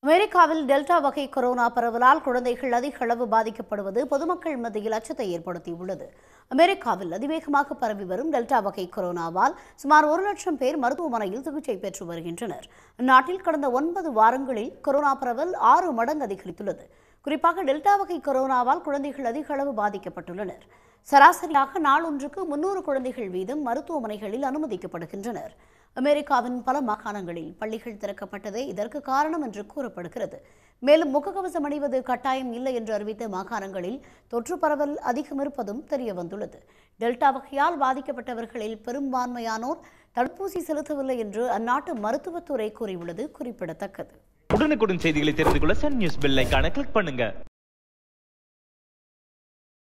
அமெரிக்காவில் டெல்டா வகை கொரோனா பரவலால் குழந்தைகள் அதிக அளவு பாதிக்கப்படுவது பொதுமக்கள் மத்தியில் அச்சத்தை ஏற்படுத்தியுள்ளது அமெரிக்காவில் அதிவேகமாக பரவி வரும் டெல்டா வகை கொரோனாவால் சுமார் ஒரு லட்சம் பேர் மருத்துவமனையில் சிகிச்சை பெற்று வருகின்றனர் நாட்டில் கடந்த ஒன்பது வாரங்களில் கொரோனா பரவல் ஆறு மடங்கு அதிகரித்துள்ளது குறிப்பாக டெல்டா வகை கொரோனாவால் குழந்தைகள் அதிக அளவு பாதிக்கப்பட்டுள்ளனர் சராசரியாக நாளொன்றுக்கு முன்னூறு குழந்தைகள் வீதம் மருத்துவமனைகளில் அனுமதிக்கப்படுகின்றனர் அமெரிக்காவின் பல மாகாணங்களில் பள்ளிகள் திறக்கப்பட்டதே இதற்கு காரணம் என்று கூறப்படுகிறது மேலும் முகக்கவசம் அணிவது கட்டாயம் இல்லை என்று அறிவித்த மாகாணங்களில் தொற்று பரவல் அதிகம் இருப்பதும் தெரிய வந்துள்ளது டெல்டா வகையால் பாதிக்கப்பட்டவர்களில் பெரும்பான்மையானோர் தடுப்பூசி செலுத்தவில்லை என்று அந்நாட்டு மருத்துவத்துறை கூறியுள்ளது குறிப்பிடத்தக்கது உடனுக்குடன் செய்திகளை தெரிந்து கொள்ள சன் நியூஸ் பெல் ஐகானை கிளிக் பண்ணுங்க